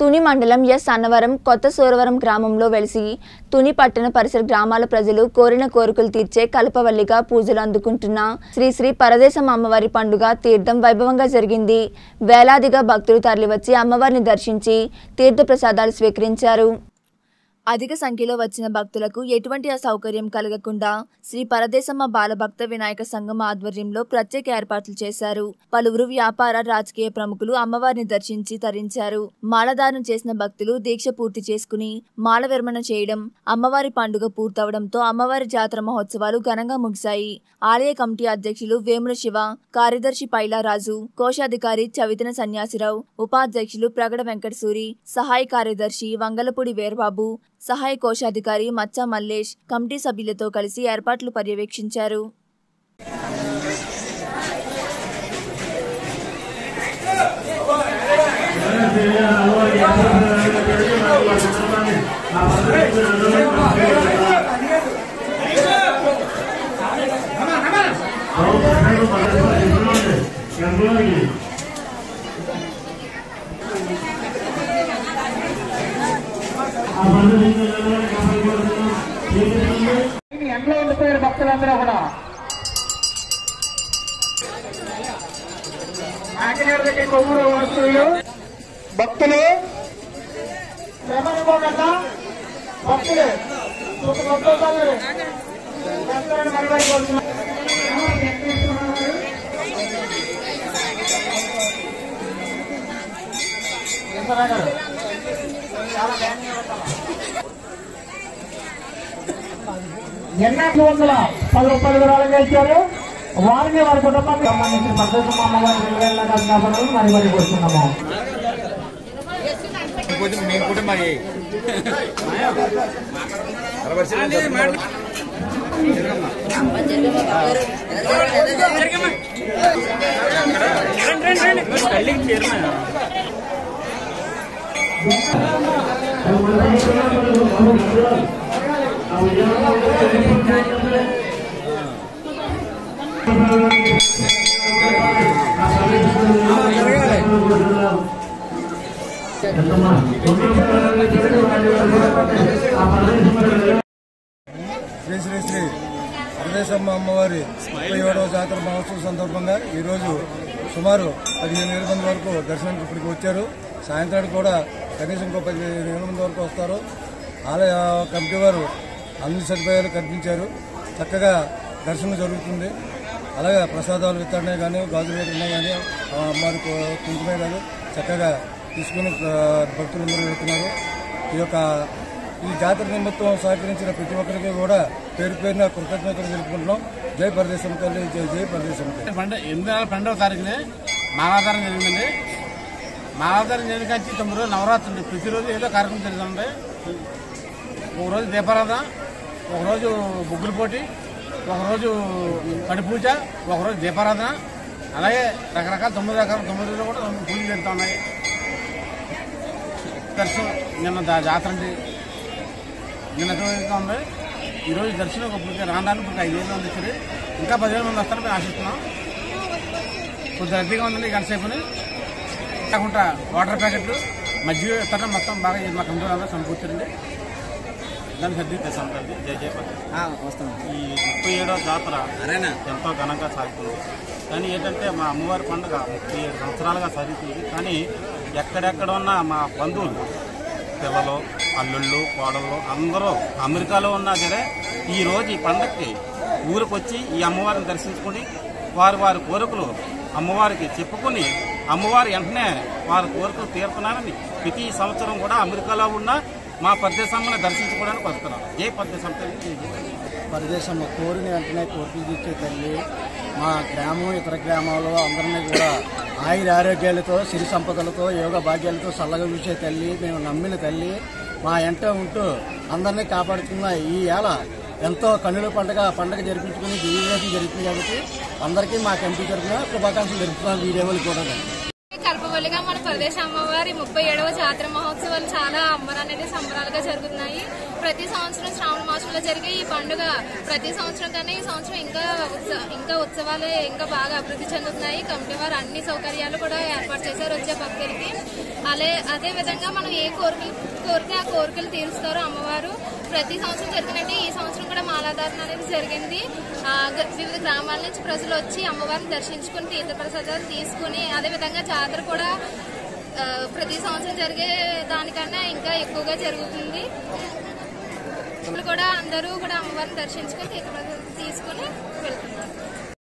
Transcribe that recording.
తుని మండలం ఎస్ అన్నవరం కొత్త సూరవరం గ్రామంలో వెలిసి తుని పట్టణ పరిసర గ్రామాల ప్రజలు కోరిన కోరికలు తీర్చే కల్పవల్లిగా పూజలు అందుకుంటున్న శ్రీ శ్రీ పరదేశం అమ్మవారి పండుగ తీర్థం వైభవంగా జరిగింది వేలాదిగా భక్తులు తరలివచ్చి అమ్మవారిని దర్శించి తీర్థ ప్రసాదాలు స్వీకరించారు అధిక సంఖ్యలో వచ్చిన భక్తులకు ఎటువంటి అసౌకర్యం కలగకుండా శ్రీ పరదేశమ్మ బాలభక్త వినాయక సంఘం ఆధ్వర్యంలో ప్రత్యేక ఏర్పాట్లు చేశారు పలువురు వ్యాపార రాజకీయ ప్రముఖులు అమ్మవారిని దర్శించి తరించారు మాలధారణ చేసిన భక్తులు దీక్ష పూర్తి చేసుకుని మాల విరమణ చేయడం అమ్మవారి పండుగ పూర్తవడంతో అమ్మవారి జాతర మహోత్సవాలు ఘనంగా ముగిశాయి ఆలయ కమిటీ అధ్యక్షులు వేముల శివ కార్యదర్శి పైలారాజు కోశాధికారి చవితన సన్యాసిరావు ఉపాధ్యక్షులు ప్రగడ వెంకటసూరి సహాయ కార్యదర్శి వంగలపూడి వీరబాబు సహాయ కోశాధికారి మచ్చా మల్లేష్ కమిటీ సభ్యులతో కలిసి ఏర్పాట్లు పర్యవేక్షించారు ఎండలో ఉండిపోయారు భక్తులందరూ కూడా కాకినాడ దగ్గర కొవ్వూరు వస్తువులు భక్తులు శ్రమనుకోకుండా భక్తులు ఒక భక్తులు భక్తులను మరివైపోతున్నారు ఎన్నో వందల పది రూపాయలు వివరాలు ఇచ్చారు వారిని వారి కుటుంబానికి సంబంధించిన పద్ధతి అమ్మవారి నిలవేళ్ళ జ్ఞాపనలు మరి మరి కోరుతున్నాము మేము కూడా మరి శ్రీ శ్రీ శ్రీ పరదేశమ్మ అమ్మవారి ముప్పై ఏడవ జాతర మహోత్సవం సందర్భంగా ఈరోజు సుమారు పదిహేను వేల మంది వరకు దర్శనానికి ఇప్పటికి వచ్చారు సాయంత్రానికి కూడా కనీసం ఇంకో పదిహేను వేల మంది వరకు వస్తారు ఆలయ కమిటీ వారు అన్ని సదుపాయాలు కల్పించారు చక్కగా దర్శనం జరుగుతుంది అలాగే ప్రసాదాలు విత్తనే కానీ గాజులు విత్తనే కానీ అమ్మవారి కుంకుమే కానీ చక్కగా తీసుకుని ఆ, భక్తులందరూ వెళ్తున్నారు ఈ యొక్క ఈ జాతర నిమిత్తం సహకరించిన ప్రతి ఒక్కరికి కూడా పేరు పేరున కృతజ్ఞతలు తెలుపుకుంటున్నాం జై పరదేశం తల్లి జై జై పరదేశం తల్లి పండుగ ఎనిమిది నెలల పన్నెండవ తారీఖునే మాలాధారం జరిగిందండి మాలాధారం జరిగిన నుంచి తొమ్మిది రోజులు నవరాత్రి ఉంది ప్రతిరోజు ఏదో కార్యక్రమం జరుగుతుంది ఒకరోజు దీపారాధన ఒకరోజు ముగ్గులు పోటీ ఒకరోజు కడి పూజ ఒకరోజు దీపారాధన అలాగే రకరకాల తొమ్మిది రకాల తొమ్మిది రోజులు కూడా తొమ్మిది పూజలు జరుగుతూ ఉన్నాయి దర్శనం నిన్న దా- జాతర అండి నిన్న రోజుగా ఉంది ఈరోజు దర్శనం ఇప్పటికే రాను ఇప్పుడు ఐదు వేలు మంది వచ్చారు ఇంకా పదివేల మంది వస్తారని మేము ఆశిస్తున్నాం కొద్దిగా రద్దీగా ఉందండి ఈ గంట సేపుని కాకుండా వాటర్ ప్యాకెట్లు మజ్జిగ ఇతర మొత్తం బాగా ఈ మా కంపెనీ అందరూ సమకూర్చారండి దాన్ని సర్ది సంక్రాంతి జై జై పరదేశం. వస్తాం ఈ ముప్పై ఏడవ జాతర ఎంతో ఘనంగా సాగుతుంది కానీ ఏంటంటే మా అమ్మవారి పండుగ ముప్పై ఏడు సంవత్సరాలుగా సాగుతుంది కానీ ఎక్కడెక్కడ ఉన్న మా బంధువులు పిల్లలు అల్లుళ్ళు కోడళ్ళు అందరూ అమెరికాలో ఉన్నా సరే ఈ రోజు ఈ పండగకి ఊరికి వచ్చి ఈ అమ్మవారిని దర్శించుకుని వారి వారి కోరికలు అమ్మవారికి చెప్పుకొని అమ్మవారి వెంటనే వారి కోరికలు తీరుతున్నారని ప్రతి సంవత్సరం కూడా అమెరికాలో ఉన్న మా పరదేశమ్మని దర్శించుకోవడానికి వస్తున్నారు జై పరదేశం తల్లి, జై జై. పరదేశం కోరిన వెంటనే కోరికలు తీర్చే తల్లి మా గ్రామం ఇతర గ్రామాల్లో అందరినీ కూడా ఆయుర ఆరోగ్యాలతో సిరి సంపదలతో యోగ భాగ్యాలతో చల్లగా చూసే తల్లి మేము నమ్మిన తల్లి మా ఎంట ఉంటూ అందరినీ కాపాడుతున్న ఈ ఏళ ఎంతో కన్నుల పండుగ పండుగ జరిపించుకుని దివ్యవేశం జరుగుతుంది కాబట్టి అందరికీ మా కమిటీ తరఫున శుభాకాంక్షలు జరుపుతున్నాం వీడియోలు కూడా కల్పవల్లి కలపల్లిగా మన ప్రదేశ అమ్మవారి ముప్పై ఏడవ జాతర మహోత్సవాలు చాలా అంబరాన్ని సంబరాలుగా జరుగుతున్నాయి ప్రతి సంవత్సరం శ్రావణ మాసంలో జరిగే ఈ పండుగ ప్రతి సంవత్సరం కన్నా ఈ సంవత్సరం ఇంకా ఉత్స- ఇంకా ఉత్సవాలు ఇంకా బాగా అభివృద్ధి చెందుతున్నాయి కమిటీ వారు అన్ని సౌకర్యాలు కూడా ఏర్పాటు చేశారు వచ్చే భక్తులకి అదే అదే విధంగా మనం ఏ కోరికలు కోరితే ఆ కోరికలు తీరుస్తారు అమ్మవారు ప్రతి సంవత్సరం జరిగినట్టు ఈ సంవత్సరం కూడా మాలాధారణ అనేది జరిగింది ఆ, గ- వివిధ గ్రామాల నుంచి ప్రజలు వచ్చి అమ్మవారిని దర్శించుకుని తీర్థప్రసాదాలు తీసుకుని అదే విధంగా జాతర కూడా ఆ, ప్రతి సంవత్సరం జరిగే దానికన్నా ఇంకా ఎక్కువగా జరుగుతుంది ఇప్పుడు కూడా అందరూ కూడా అమ్మవారిని దర్శించుకుని తీర్థప్రసాదాలు తీసుకుని వెళ్తున్నారు